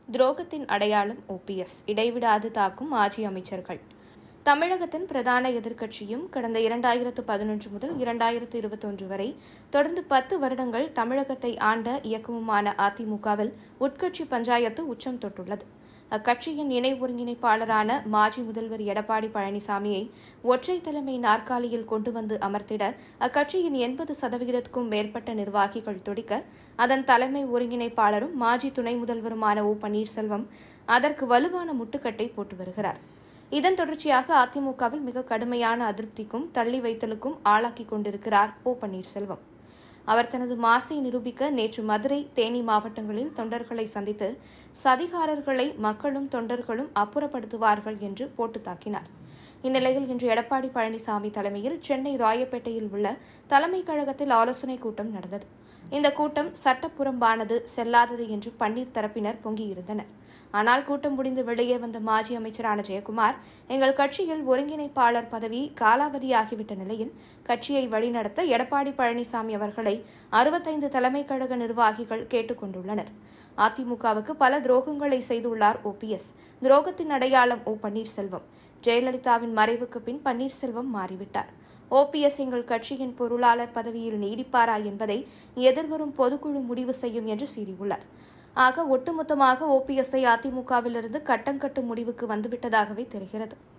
துரோகத்தின் அடையாளம் ஓபிஎஸ் இடைவிடாது தாக்கும் மாஜி அமைச்சர்கள் தமிழகத்தின் பிரதான எதிர்க்கட்சியும் கடந்த இரண்டாயிரத்து பதினொன்று முதல் இரண்டாயிரத்து இருபத்தொன்று வரை தொடர்ந்து பத்து வருடங்கள் தமிழகத்தை ஆண்ட இயக்கமுமான அதிமுகவில் உட்கட்சி பஞ்சாயத்து உச்சம் தொட்டுள்ளது அக்கட்சியின் இணை ஒருங்கிணைப்பாளரான மாஜி முதல்வர் எடப்பாடி பழனிசாமியை ஒற்றை தலைமை நாற்காலியில் கொண்டு வந்து அமர்த்திட அக்கட்சியின் எண்பது சதவிகிதத்துக்கும் மேற்பட்ட நிர்வாகிகள் துடிக்க அதன் தலைமை ஒருங்கிணைப்பாளரும் மாஜி துணை முதல்வருமான ஓ பன்னீர்செல்வம் அதற்கு வலுவான முட்டுக்கட்டை போட்டு வருகிறார் இதன் தொடர்ச்சியாக அதிமுகவில் மிக கடுமையான அதிருப்திக்கும் தள்ளி வைத்தலுக்கும் ஆளாக்கிக் கொண்டிருக்கிறார் ஓ பன்னீர்செல்வம் அவர் தனது மாசை நிரூபிக்க நேற்று மதுரை தேனி மாவட்டங்களில் தொண்டர்களை சந்தித்து சதிகாரர்களை மக்களும் தொண்டர்களும் அப்புறப்படுத்துவார்கள் என்று போட்டு தாக்கினார் இந்நிலையில் இன்று எடப்பாடி பழனிசாமி தலைமையில் சென்னை ராயப்பேட்டையில் உள்ள தலைமைக் கழகத்தில் ஆலோசனைக் கூட்டம் நடந்தது இந்த கூட்டம் சட்டப்புறம்பானது செல்லாதது என்று பன்னீர் தரப்பினர் பொங்கியிருந்தனர் ஆனால் கூட்டம் முடிந்து வெளியே வந்த மாஜி அமைச்சரான ஜெயக்குமார் எங்கள் கட்சியில் ஒருங்கிணைப்பாளர் பதவி காலாவதியாகிவிட்ட நிலையில் கட்சியை வழிநடத்த எடப்பாடி பழனிசாமி அவர்களை அறுபத்தைந்து தலைமைக் கழக நிர்வாகிகள் கேட்டுக் கொண்டுள்ளனர் அதிமுகவுக்கு பல துரோகங்களை செய்துள்ளார் ஓபிஎஸ் துரோகத்தின் அடையாளம் ஓ பன்னீர்செல்வம் ஜெயலலிதாவின் மறைவுக்கு பின் பன்னீர்செல்வம் மாறிவிட்டார் ஓபிஎஸ் எங்கள் கட்சியின் பொருளாளர் பதவியில் நீடிப்பாரா என்பதை எதிர்வரும் பொதுக்குழு முடிவு செய்யும் என்று கூறியுள்ளார் ஆக ஒட்டுமொத்தமாக ஓபிஎஸ்ஐ அதிமுகவிலிருந்து கட்டங்கட்டும் முடிவுக்கு வந்துவிட்டதாகவே தெரிகிறது